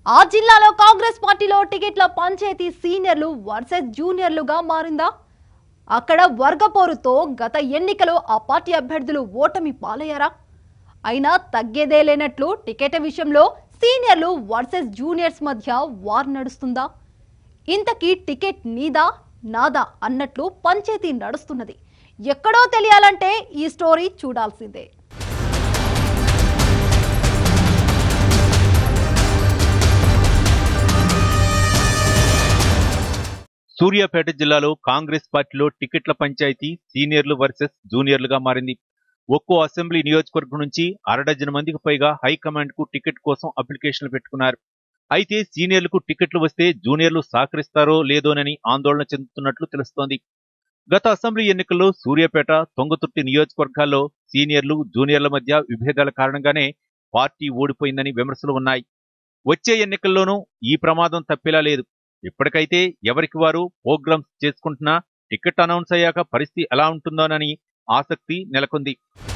ఆ జిల్లాలో కాంగ్రెస్ పార్టీలో టికెట్ల పంచాయతీ సీనియర్లు వర్సెస్ జూనియర్లుగా మారిందా అక్కడ వర్గపోరుతో గత ఎన్నికలో ఆ పార్టీ అభ్యర్థులు ఓటమి పాలయ్యారా అయినా తగ్గేదే లేనట్లు టికెట్ విషయంలో సీనియర్లు వర్సెస్ జూనియర్స్ మధ్య వార్ నడుస్తుందా ఇంతకీ టికెట్ నీదా నాదా అన్నట్లు పంచాయతీ నడుస్తున్నది ఎక్కడో తెలియాలంటే ఈ స్టోరీ చూడాల్సిందే సూర్యాపేట జిల్లాలో కాంగ్రెస్ పార్టీలో టికెట్ల పంచాయతీ సీనియర్లు వర్సెస్ జూనియర్లుగా మారింది ఒక్కో అసెంబ్లీ నియోజకవర్గం నుంచి అరడజన మందికి పైగా హైకమాండ్ కు టికెట్ కోసం అప్లికేషన్లు పెట్టుకున్నారు అయితే సీనియర్లకు టికెట్లు వస్తే జూనియర్లు సహకరిస్తారో లేదోనని ఆందోళన చెందుతున్నట్లు తెలుస్తోంది గత అసెంబ్లీ ఎన్నికల్లో సూర్యాపేట తొంగతుర్తి నియోజకవర్గాల్లో సీనియర్లు జూనియర్ల మధ్య విభేదాల కారణంగానే పార్టీ ఓడిపోయిందని విమర్శలు ఉన్నాయి వచ్చే ఎన్నికల్లోనూ ఈ ప్రమాదం తప్పేలా లేదు ఇప్పటికైతే ఎవరికి వారు ప్రోగ్రామ్స్ చేసుకుంటున్నా టికెట్ అనౌన్స్ అయ్యాక పరిస్థితి ఎలా ఉంటుందోనని ఆసక్తి నెలకొంది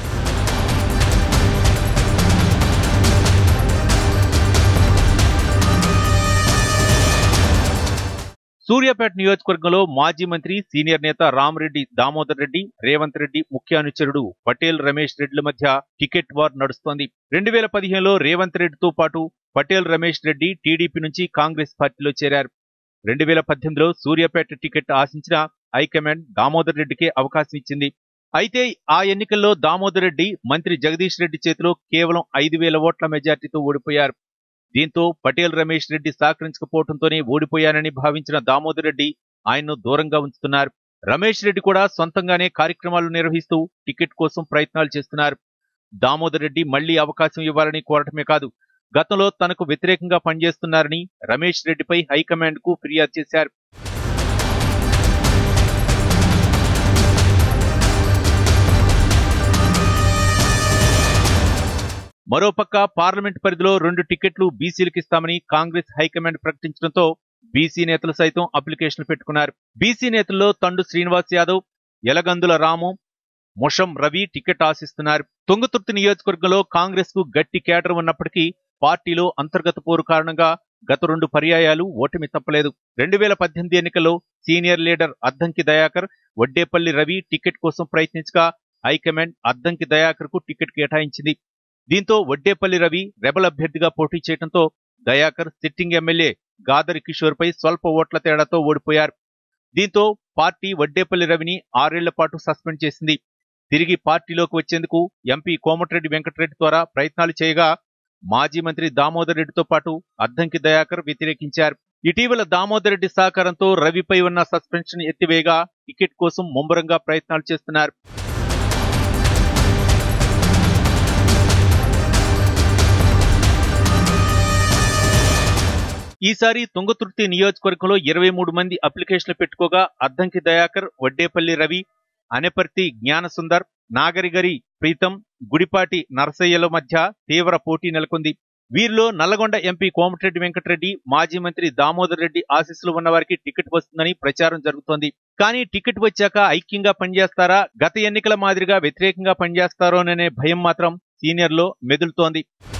సూర్యాపేట నియోజకవర్గంలో మాజీ మంత్రి సీనియర్ నేత రామరెడ్డి దామోదర్ రెడ్డి రేవంత్ రెడ్డి ముఖ్య అనుచరుడు పటేల్ రమేష్ రెడ్డిల మధ్య టికెట్ వార్ నడుస్తోంది రెండు వేల పదిహేనులో రేవంత్ రెడ్డితో పాటు పటేల్ రమేష్ రెడ్డి టీడీపీ నుంచి కాంగ్రెస్ పార్టీలో చేరారు రెండు వేల పద్దెనిమిదిలో సూర్యాపేట టికెట్ ఆశించిన హైకమాండ్ దామోదర్ రెడ్డికే అవకాశం ఇచ్చింది అయితే ఆ ఎన్నికల్లో దామోదర్ రెడ్డి మంత్రి జగదీష్ రెడ్డి చేతిలో కేవలం ఐదు వేల ఓట్ల మెజార్టీతో ఓడిపోయారు దీంతో పటేల్ రమేష్ రెడ్డి సహకరించకపోవడంతోనే ఓడిపోయానని భావించిన దామోదర్ రెడ్డి ఆయన్ను దూరంగా ఉంచుతున్నారు రమేష్ రెడ్డి కూడా సొంతంగానే కార్యక్రమాలు నిర్వహిస్తూ టికెట్ కోసం ప్రయత్నాలు చేస్తున్నారు దామోదర్ రెడ్డి మళ్లీ అవకాశం ఇవ్వాలని కోరటమే కాదు గతంలో తనకు వ్యతిరేకంగా పనిచేస్తున్నారని రమేష్ రెడ్డిపై హైకమాండ్ కు ఫిర్యాదు చేశారు మరోపక్క పార్లమెంట్ పరిధిలో రెండు టికెట్లు బీసీలకు ఇస్తామని కాంగ్రెస్ హైకమాండ్ ప్రకటించడంతో బీసీ నేతలు సైతం అప్లికేషన్లు పెట్టుకున్నారు బీసీ నేతల్లో తండు శ్రీనివాస్ యాదవ్ ఎలగందుల రాము ముషం రవి టికెట్ ఆశిస్తున్నారు తుంగతుర్తి నియోజకవర్గంలో కాంగ్రెస్ కు గట్టి కేడర్ ఉన్నప్పటికీ పార్టీలో అంతర్గత పోరు కారణంగా గత రెండు పర్యాయాలు ఓటమి తప్పలేదు రెండు వేల పద్దెనిమిది ఎన్నికల్లో senior leader Addanki Dayakar Vaddepalli Ravi ticket కోసం ప్రయత్నించగా హైకమాండ్ అద్దంకి దయాకర్ కు టికెట్ కేటాయించింది దీంతో వడ్డేపల్లి రవి రెబల్ అభ్యర్థిగా పోటీ చేయడంతో దయాకర్ సిట్టింగ్ ఎమ్మెల్యే గాదరి కిషోర్ పై స్వల్ప ఓట్ల తేడాతో ఓడిపోయారు దీంతో పార్టీ వడ్డేపల్లి రవిని ఆరేళ్ల పాటు సస్పెండ్ చేసింది తిరిగి పార్టీలోకి వచ్చేందుకు ఎంపీ కోమటిరెడ్డి వెంకటరెడ్డి ద్వారా ప్రయత్నాలు చేయగా మాజీ మంత్రి దామోదర్ రెడ్డితో పాటు అద్దంకి దయాకర్ వ్యతిరేకించారు ఇటీవల దామోదర్ రెడ్డి సహకారంతో రవిపై ఉన్న సస్పెన్షన్ ఎత్తివేయగా టికెట్ కోసం ముమ్మరంగా ప్రయత్నాలు చేస్తున్నారు ఈసారి తుంగతుర్తి నియోజకవర్గంలో ఇరవై మూడు మంది అప్లికేషన్లు పెట్టుకోగా అద్దంకి దయాకర్ వడ్డేపల్లి రవి అనపర్తి జ్ఞానసుందర్ నాగరిగరి ప్రీతం గుడిపాటి నరసయ్యల మధ్య తీవ్ర పోటీ నెలకొంది వీరిలో నల్లగొండ ఎంపీ కోమటిరెడ్డి వెంకటరెడ్డి మాజీ మంత్రి దామోదర్ రెడ్డి ఆశీస్సులు ఉన్న వారికి టికెట్ వస్తుందని ప్రచారం జరుగుతోంది కానీ టికెట్ వచ్చాక ఐక్యంగా పనిచేస్తారా గత ఎన్నికల మాదిరిగా వ్యతిరేకంగా పనిచేస్తారోననే భయం మాత్రం సీనియర్లో మెదులుతోంది